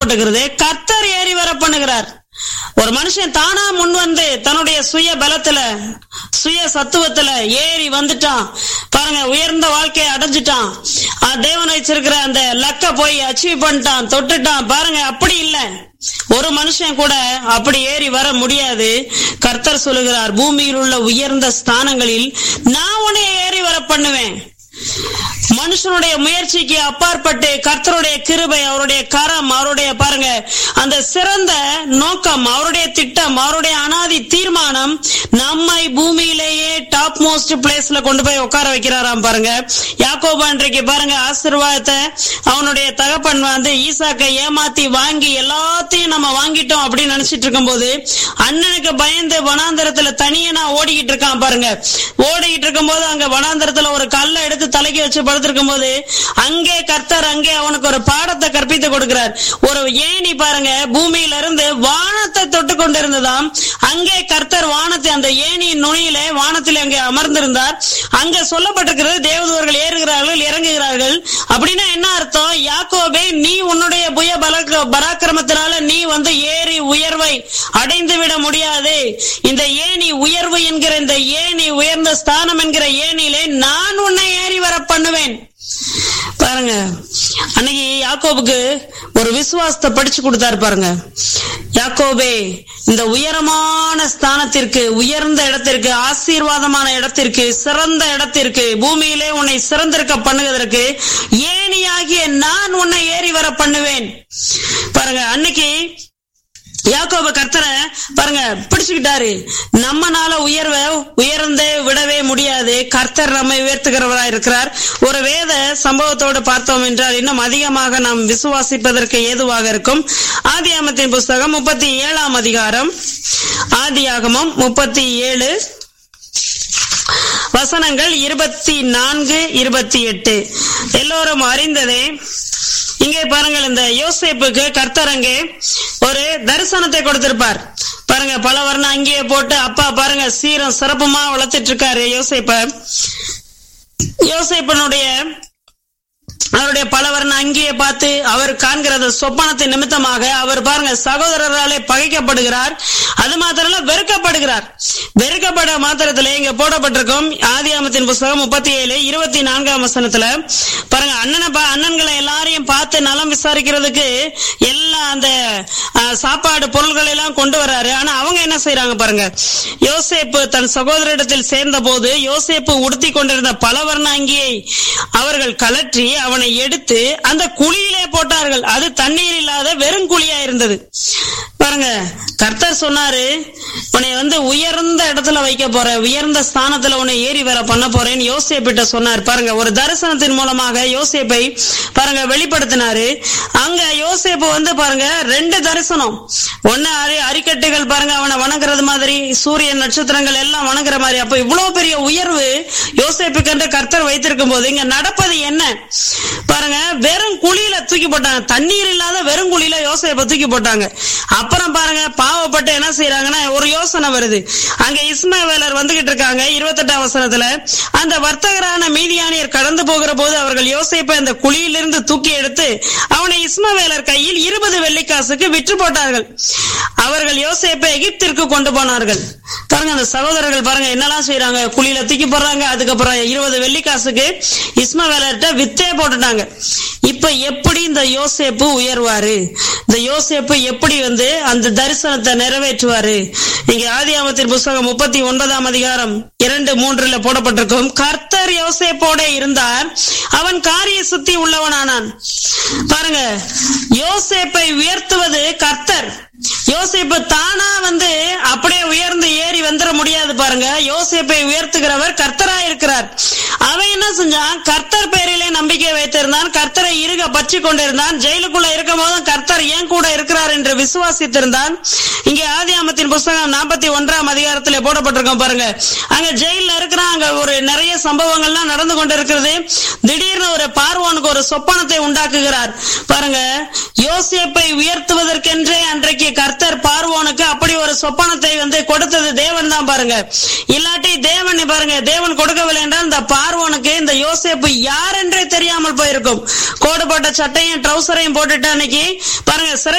சொல்லப்பட்டிருக்கிறது கர்த்தர் ஏறி வர பண்ணுகிறார் ஒரு மனுஷன் தானா முன் வந்து தன்னுடைய சுய பலத்துல சுய சத்துவத்துல ஏறி வந்துட்டான் பாருங்க உயர்ந்த வாழ்க்கையை அடைஞ்சிட்டான் அஹ் தேவன் வச்சிருக்கிற அந்த லக்க போய் அச்சீவ் பண்ணிட்டான் தொட்டுட்டான் பாருங்க அப்படி இல்ல ஒரு மனுஷன் கூட அப்படி ஏறி வர முடியாது கர்த்தர் சொல்லுகிறார் பூமியில் உள்ள உயர்ந்த ஸ்தானங்களில் நான் உன்னை ஏறி வர பண்ணுவேன் மனுஷனுடைய முயற்சிக்கு அப்பாற்பட்டு கர்த்தருடைய கிருபை அவருடைய கரம் அவருடைய பாருங்க அந்த சிறந்த நோக்கம் அவருடைய திட்டம் அவருடைய அனாதி தீர்மானம் நம்மை பூமியிலேயே டாப் மோஸ்ட் பிளேஸ்ல கொண்டு போய் உட்கார வைக்கிறாராம் பாருங்க யாக்கோபா இன்றைக்கு பாருங்க ஆசீர்வாதத்தை அவனுடைய தகப்பன் வந்து ஈசாக்கை ஏமாத்தி வாங்கி எல்லாத்தையும் நம்ம வாங்கிட்டோம் அப்படின்னு நினைச்சிட்டு இருக்கும்போது அண்ணனுக்கு பயந்து வனாந்தரத்துல தனியா நான் ஓடிக்கிட்டு இருக்கான் பாருங்க ஓடிக்கிட்டு இருக்கும்போது அங்க வனாந்தரத்துல ஒரு கல்லை எடுத்து தலைக்கு வச்சு படுத்திருக்கும் போது அங்கே கர்த்தர் அங்கே அவனுக்கு ஒரு பாடத்தை கற்பித்து கொடுக்கிறார் ஒரு ஏணி பாருங்க பூமியில இருந்து வானத்தை தொட்டு கொண்டிருந்ததாம் அங்கே கர்த்தர் வானத்தை அந்த ஏணியின் நுனியிலே வானத்தில் அங்கே அமர்ந்திருந்தார் அங்க சொல்லப்பட்டிருக்கிறது தேவதூர்கள் ஏறுகிறார்கள் இறங்குகிறார்கள் அப்படின்னா என்ன அர்த்தம் யாக்கோபே நீ உன்னுடைய புய பலக்க பராக்கிரமத்தினால நீ வந்து ஏறி உயர்வை அடைந்து விட முடியாது இந்த ஏணி உயர்வு என்கிற இந்த ஏணி உயர்ந்த ஸ்தானம் என்கிற ஏணியிலே நான் உன்னை ஏறி வர பண்ணுவேன் பாருங்க அன்னைக்கு யாக்கோபுக்கு ஒரு விசுவாசத்தை படிச்சு கொடுத்தாரு பாருங்க யாக்கோபே இந்த உயரமான ஸ்தானத்திற்கு உயர்ந்த இடத்திற்கு ஆசீர்வாதமான இடத்திற்கு சிறந்த இடத்திற்கு பூமியிலே உன்னை சிறந்திருக்க பண்ணுவதற்கு ஏணியாகிய நான் உன்னை ஏறி வர பண்ணுவேன் பாருங்க அன்னைக்கு யாக்கோப கர்த்தரை பாருங்க பிடிச்சுக்கிட்டாரு நம்மனால உயர்வை உயர்ந்தே விடவே முடியாது கர்த்தர் நம்மை உயர்த்துகிறவரா இருக்கிறார் ஒரு வேத சம்பவத்தோடு பார்த்தோம் என்றால் இன்னும் அதிகமாக நாம் விசுவாசிப்பதற்கு ஏதுவாக இருக்கும் ஆதியாமத்தின் புஸ்தகம் முப்பத்தி ஏழாம் அதிகாரம் ஆதியாகமம் முப்பத்தி ஏழு வசனங்கள் இருபத்தி நான்கு இருபத்தி எட்டு எல்லோரும் அறிந்ததே இங்கே பாருங்கள் இந்த யோசேப்புக்கு கர்த்தர் அங்கே ஒரு தரிசனத்தை கொடுத்திருப்பார் பாருங்க பல வர்ணம் அங்கேயே போட்டு அப்பா பாருங்க சீரம் சிறப்புமா வளர்த்துட்டு இருக்காரு யோசேப்ப யோசேப்பனுடைய அவருடைய பலவரன் அங்கேயே பார்த்து அவர் காண்கிறது சொப்பனத்தின் நிமித்தமாக அவர் பாருங்க சகோதரராலே பகைக்கப்படுகிறார் அது மாத்திரம் வெறுக்கப்படுகிறார் வெறுக்கப்பட மாத்திரத்திலே இங்க போடப்பட்டிருக்கும் ஆதியாமத்தின் புஸ்தகம் முப்பத்தி ஏழு இருபத்தி நான்காம் வசனத்துல பாருங்க அண்ணனை பா- அண்ணன்களை எல்லாரையும் பார்த்து நலம் விசாரிக்கிறதுக்கு எல்லா அந்த அஹ், சாப்பாடு பொருள்கள் எல்லாம் கொண்டு வராரு ஆனா அவங்க என்ன செய்யறாங்க பாருங்க யோசேப்பு தன் சகோதரிடத்தில் சேர்ந்த போது யோசேப்பு உடுத்தி கொண்டிருந்த பலவர்ண அங்கியை அவர்கள் கலற்றி அவனை எடுத்து அந்த குழியிலே போட்டார்கள் அது தண்ணீர் இல்லாத வெறும் குழியா இருந்தது பாருங்க கர்த்தர் சொன்னாரு உன்னை வந்து உயர்ந்த இடத்துல வைக்க போற உயர்ந்த ஸ்தானத்துல உன்னை ஏறி வர பண்ண போறேன்னு யோசேப்பிட்ட சொன்னார் பாருங்க ஒரு தரிசனத்தின் மூலமாக யோசேப்பை பாருங்க வெளிப்படுத்தினாரு அங்க யோசேப்பு வந்து பாருங்க ரெண்டு தரிசனம் ஒண்ணு அரி அரிக்கட்டுகள் பாருங்க அவனை வணங்குறது மாதிரி சூரியன் நட்சத்திரங்கள் எல்லாம் வணங்குற மாதிரி அப்ப இவ்வளவு பெரிய உயர்வு யோசேப்புக்கு என்று கர்த்தர் வைத்திருக்கும் போது இங்க நடப்பது என்ன பாருங்க வெறும் குழியில தூக்கி போட்டாங்க தண்ணீர் இல்லாத வெறும் குழியில யோசேப்பை தூக்கி போட்டாங்க அப்புறம் பாருங்க பாவப்பட்டு என்ன செய்யறாங்கன்னா ஒரு யோசனை வருது அங்க இஸ்மவேலர் வந்துகிட்டு இருக்காங்க இருபத்தெட்டாம் வசனத்துல அந்த வர்த்தகரான மீதியானியர் கடந்து போகிற போது அவர்கள் யோசேப்பை அந்த குழியிலிருந்து தூக்கி எடுத்து அவனை இஸ்மவேலர் கையில் இருபது வெள்ளிக்காசுக்கு விற்று போட்டார்கள் அவர்கள் யோசேப்பை எகிப்திற்கு கொண்டு போனார்கள் பாருங்க அந்த சகோதரர்கள் பாருங்க என்னெல்லாம் செய்யறாங்க குழியில தூக்கி போடுறாங்க அதுக்கப்புறம் இருபது வெள்ளிக்காசுக்கு இஸ்மவேலர்கிட்ட வித்தே போட்டுட்டாங்க இப்ப எப்படி இந்த யோசேப்பு உயர்வாரு இந்த யோசேப்பு எப்படி வந்து அந்த தரிசனத்தை நிறைவேற்றுவாரு இங்க ஆதியாமத்தின் புஸ்தகம் முப்பத்தி ஒன்பதாம் அதிகாரம் இரண்டு மூன்றுல போடப்பட்டிருக்கும் கர்த்தர் யோசேப்போட இருந்தார் அவன் காரிய சுத்தி உள்ளவனானான் பாருங்க யோசேப்பை உயர்த்துவது கர்த்தர் யோசேப்பு தானா வந்து அப்படியே உயர்ந்து ஏறி வந்துட முடியாது பாருங்க யோசேப்பை உயர்த்துகிறவர் கர்த்தரா இருக்கிறார் அவன் என்ன செஞ்சான் கர்த்தர் பேரிலே நம்பிக்கை வைத்திருந்தான் கர்த்தரை இருக பற்றி கொண்டிருந்தான் ஜெயிலுக்குள்ள இருக்கும் போதும் கர்த்தர் ஏன் கூட இருக்கிறார் என்று விசுவாசித்திருந்தான் இங்கே ஆதியாமத்தின் புஸ்தகம் நாற்பத்தி ஒன்றாம் அதிகாரத்தில் போடப்பட்டிருக்கோம் பாருங்க அங்க ஜெயில இருக்கிறான் அங்க ஒரு நிறைய சம்பவங்கள்லாம் நடந்து கொண்டிருக்கிறது திடீர்னு ஒரு பார்வோனுக்கு ஒரு சொப்பனத்தை உண்டாக்குகிறார் பாருங்க யோசேப்பை உயர்த்துவதற்கென்றே அன்றைக்கு கர்த்தர் பார்வோனுக்கு அப்படி ஒரு சொப்பனத்தை வந்து கொடுத்தது தேவன் தான் பாருங்க இல்லாட்டி தேவன் பாருங்க தேவன் கொடுக்கவில்லை என்றால் இந்த பார்வோனுக்கு இந்த யோசேப்பு யார் என்றே தெரியாமல் போயிருக்கும் கோடு போட்ட சட்டையும் ட்ரௌசரையும் போட்டுட்டு அன்னைக்கு பாருங்க சிறை